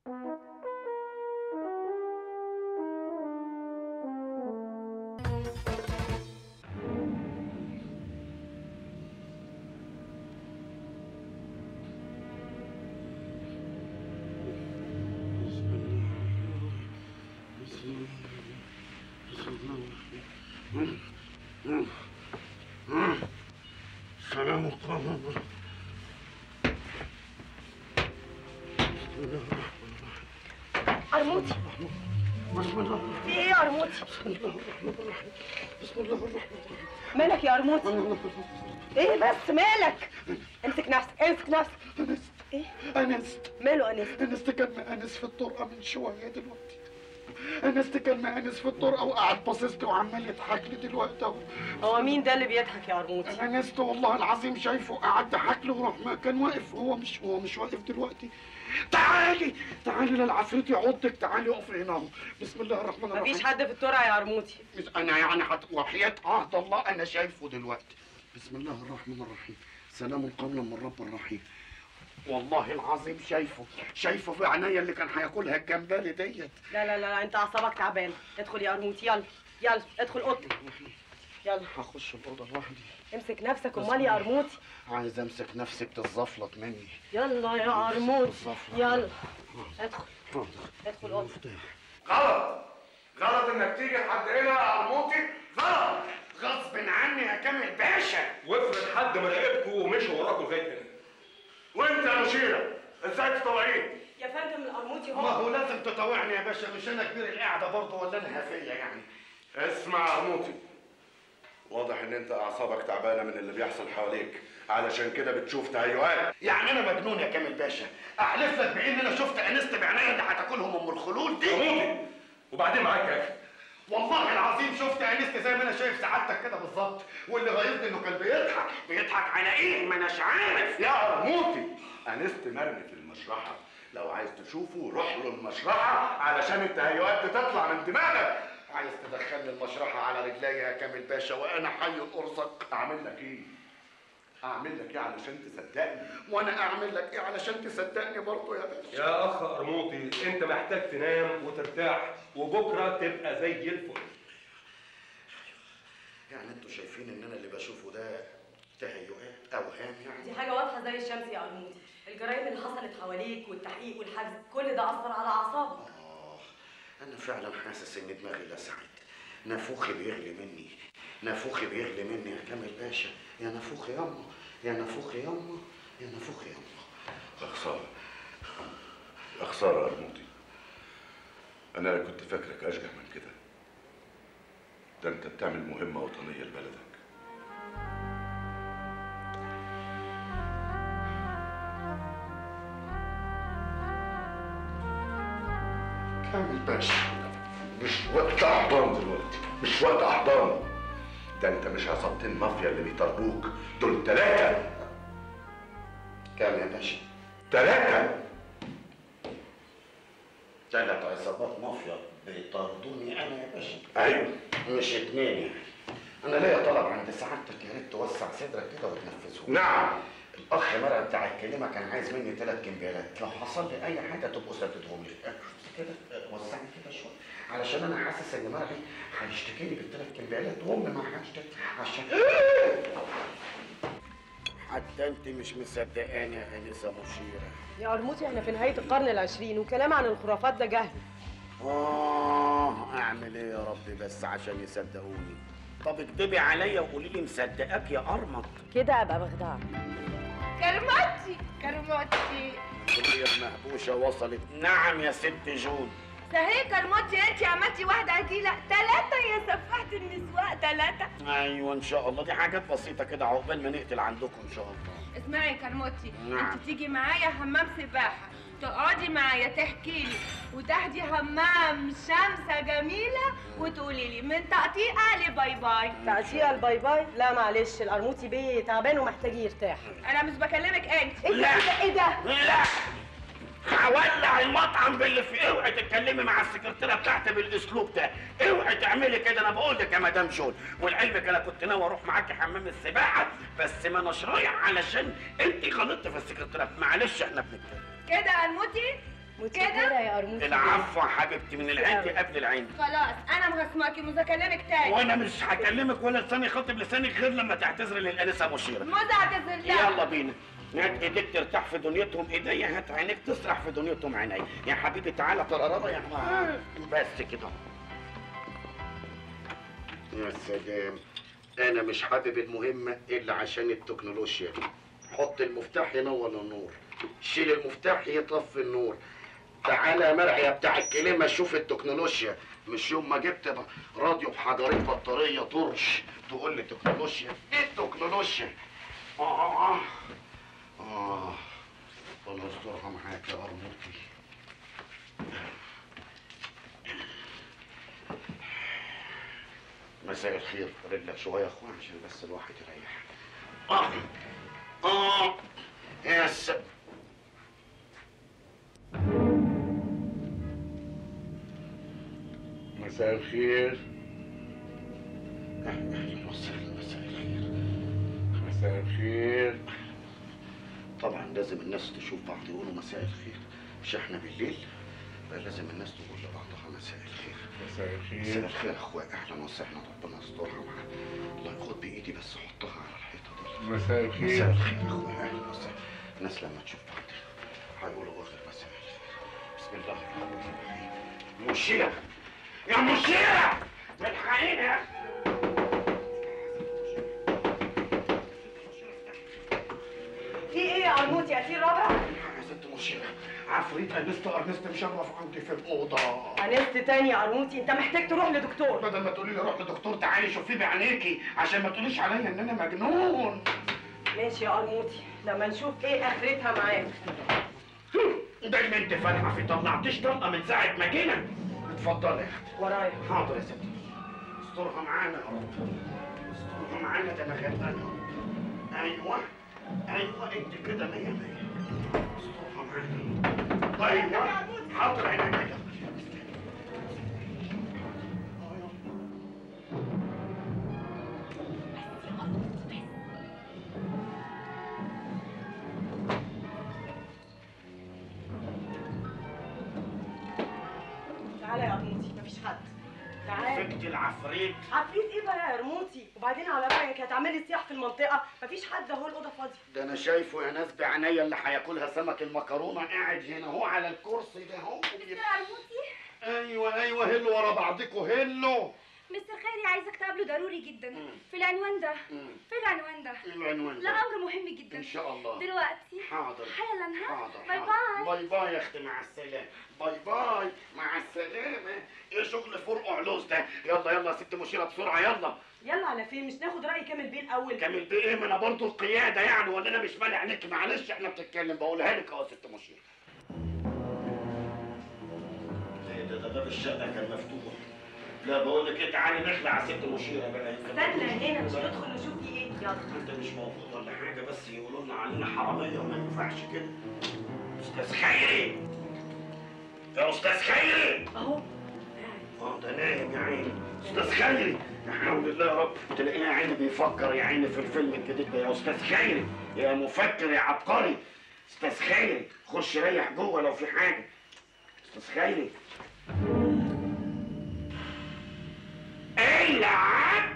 سلام قوم قرموطي بسم الله في ايه يا قرموطي بسم الله الرحمن مالك يا قرموطي ايه بس مالك امسك نفسك امسك نفسك انست ايه انست ماله انس انست كان مأنس في الطرقه من شويه دلوقتي انست كان مأنس في الطرقه وقعد باصص لي وعمال يضحك لي دلوقتي اهو هو مين ده اللي بيضحك يا قرموطي انست والله العظيم شايفه قعد ضحك له وراح ما كان واقف هو مش هو مش واقف دلوقتي تعالي تعالي للعفريت يعضك تعالي اقفي هنا اهو بسم الله الرحمن الرحيم مفيش حد في الترعه يا قرموطي مش انا يعني حت... وحياة عهد الله انا شايفه دلوقتي بسم الله الرحمن الرحيم سلام قولا من رب الرحيم والله العظيم شايفه شايفه في عينيا اللي كان هياكلها الجمبري ديت لا لا لا انت اعصابك تعبان ادخل يا قرموطي يلا يلا ادخل اوضتك يلا هخش الاوضه لوحدي امسك نفسك امال يا قرموطي عايز امسك نفسك تتزفلط مني يلا يا قرموطي يلا ادخل حاضر. ادخل اوضتك غلط غلط انك تيجي لحد هنا يا عرموطي غلط غصب عني يا كامل باشا وافرض حد ما راقبكم ومشي وراكم لغايه هنا وانت يا مشيره ازاي تطلعين يا فندم القرموطي ما هو هو لازم تطوعني يا باشا مش انا كبير القعده برضه ولا انا هفيه يعني اسمع يا عرموطي واضح ان انت اعصابك تعبانه من اللي بيحصل حواليك علشان كده بتشوف تهيؤات يعني انا مجنون يا كامل باشا احلف لك بان انا شفت انست بعينيا اللي هتاكلهم ام الخلول دي عرموطي وبعدين معاك يا اخي والله العظيم شفت انست زي ما انا شايف سعادتك كده بالظبط واللي غيظني انه كان بيضحك بيضحك على ايه ما اناش عارف يا عرموطي انست مرمي في المشرحه لو عايز تشوفه روح له المشرحه علشان التهيؤات دي تطلع من دماغك عايز تدخلني المشرحه على رجليا يا كامل باشا وانا حي الارزق اعمل لك ايه اعمل لك ايه علشان تصدقني وانا اعمل لك ايه علشان تصدقني برضه يا باشا يا اخ قرموطي انت محتاج تنام وترتاح وبكره تبقى زي الفل يعني انتوا شايفين ان انا اللي بشوفه ده تهيؤات اوهام يعني دي حاجة واضحة زي الشمس يا قرموطي الجرائم اللي حصلت حواليك والتحقيق والحجز كل ده أثر على أعصابك آه أنا فعلا حاسس إن دماغي لسعت نافوخي بيغلي مني نافوخي بيغلي مني يا كامل باشا يا نافوخي ياما يا نافوخي ياما يا نافوخي ياما يا خساره يا خساره يا رموتي انا كنت فاكرك اشجع من كده ده انت بتعمل مهمه وطنيه لبلدك كامل باشا مش وقت احضان دلوقتي مش وقت احضان ده انت مش عصابتين مافيا اللي بيطردوك دول ثلاثه كام يا باشا ثلاثه تلات عصابات مافيا بيطاردوني أنا يا باشا ايوه مش اتنين يعني أنا ليا طلب عند سعادتك يا ريت توسع صدرك كده وتنفذه نعم الأخ مرعي بتاع الكلمة كان عايز مني ثلاث كمبيالات لو حصل لي أي حاجة تبقوا سددهم لي أه، كده أه، وسعني كده شوية علشان أنا حاسس إن مرعي هيشتكي لي بالثلاث كمبيالات وأمي ما هشتكي عشان حتى أنت مش مصدقاني يا أنسة مشيرة يا قرموطي احنا في نهاية القرن العشرين وكلام عن الخرافات ده جهل آه أعمل إيه يا ربي بس عشان يصدقوني طب اكدبي عليا وقولي لي مصدقاك يا قرمط كده أبقى بخدعك كرماتي كرماتي الكلية المهبوشة وصلت نعم يا ست جون صحيح كرماتي انت عملتي واحدة عديلة ثلاثة يا سفاحة النسواء ثلاثة ايوه ان شاء الله دي حاجات بسيطه كده عقبال ما نقتل عندكم ان شاء الله اسمعي يا كرموتي نعم. انت تيجي معايا حمام سباحة تقعدي معايا تحكي لي وتاخدي حمام شمسة جميلة وتقولي لي من تقطيعة لباي باي تقطيع الباي باي لا معلش القرموطي بيه تعبان ومحتاج يرتاح انا مش بكلمك انت ايه ده ايه ده ايه ده لا هولع المطعم باللي في اوعي تتكلمي مع السكرتيره بتاعتي بالاسلوب ده اوعي تعملي كده انا بقول لك يا مدام جون ولعلمك انا كنت ناوي اروح معاكي حمام السباحه بس ما اناش رايح علشان انت غلطت في السكرتيره معلش احنا بنتكلم كده يا الموتي متشكره يا قرموطي العفو يا حبيبتي من العند أوي. قبل العند خلاص انا مخصماكي مش هكلمك تاني وانا مش هكلمك ولا لساني خاطب لسانك غير لما تعتذري للانسه مشيره مش هعتذر لها يلا بينا هات ايديك ترتاح في دنيتهم ايديا هات عينيك تسرح في دنيتهم عيني يا حبيبي تعالى طرارة يا ما بس كده يا سلام انا مش حابب المهمه الا عشان التكنولوجيا دي حط المفتاح ينور النور شيل المفتاح يطفي النور تعالى يا مرعي يا بتاع الكلمه شوف التكنولوجيا مش يوم ما جبت راديو بحجرين بطاريه طرش تقول لي تكنولوجيا ايه التكنولوجيا اه اه اه ربنا يسترها معاك يا قرموطي مساء الخير رجلك شويه يا اخويا عشان بس الواحد يريح اه اه يا س... مساء الخير اهلا وسهلا مساء الخير مساء الخير طبعا لازم الناس تشوف بعض يقولوا مساء الخير مش احنا بالليل بقى لازم الناس تقول لبعضها مساء الخير مساء مساء الخير الخير يا اخويا اهلا وسهلا ربنا يسترها معاك الله ياخد بايدي بس حطها على الحيطه دي مساء مساء الخير الخير يا اخويا اهلا وسهلا الناس لما تشوف بعض هيقولوا واخد مساء الخير بسم الله الرحمن الرحيم مشيرة يا مشيرة الحقيقة يا اخي في ايه يا قرموطي اسير رابع يا ست مشيرة عفريت انست ارنست مشرف عندي في الاوضه انست تاني يا قرموطي انت محتاج تروح لدكتور بدل ما تقولي لي روح لدكتور تعالي شوفيه بعينيكي عشان ما تقوليش عليا ان انا مجنون ماشي يا قرموطي لما نشوف ايه اخرتها معاك دايما انت فالحه في طلعتيش طلقه من ساعه ما جينا اتفضلي يا اختي ورايا حاضر يا ستي استرها معانا يا رب استرها معانا ده انا غلبان يا رب ايوه ايوه انت كده مية مية استرها معانا ايوه حاضر عينك يا تعالى يا قرموطي مفيش حد تعالى فكت العفريت عفريت ايه بقى يا قرموطي وبعدين على رايك هتعملي سياح في المنطقه مفيش حد اهو الاوضه فاضيه ده انا شايفه يا ناس بعينيا اللي هياكلها سمك المكرونه قاعد هنا اهو على الكرسي ده اهو عرموتي ايوه ايوه هلوا ورا بعضكوا هلوا مستر خيري عايزك تقابله ضروري جدا مم. في العنوان ده مم. في العنوان ده ايه العنوان لا ده امر مهم جدا ان شاء الله دلوقتي حاضر حالا ها حاضر باي حاضر. باي باي باي يا اختي مع السلامه باي باي مع السلامه ايه شغل فرق علوز ده يلا يلا يا ست مشيره بسرعه يلا يلا على فين مش ناخد راي كامل بيه الاول كامل بيه ايه ما انا برضه القياده يعني ولا انا مش مالي عينيك معلش احنا بتتكلم بقولها لك اهو يا ست مشيره ايه ده ده باب الشقه كان مفتوح لا بقول لك ايه تعالي نخلع على ست مشيره بقى استنى هنا مش ندخل نشوف في ايه يلا انت مش موجود ولا حاجه بس يقولوا لنا علينا حراميه وما ينفعش كده استاذ خيري يا استاذ خيري اهو اه ده نايم يا عيني استاذ خيري يا حول الله يا رب تلاقيه يا عيني بيفكر يا عيني في الفيلم الجديد ده يا استاذ خيري يا مفكر يا عبقري استاذ خيري خش ريح جوه لو في حاجه استاذ خيري العب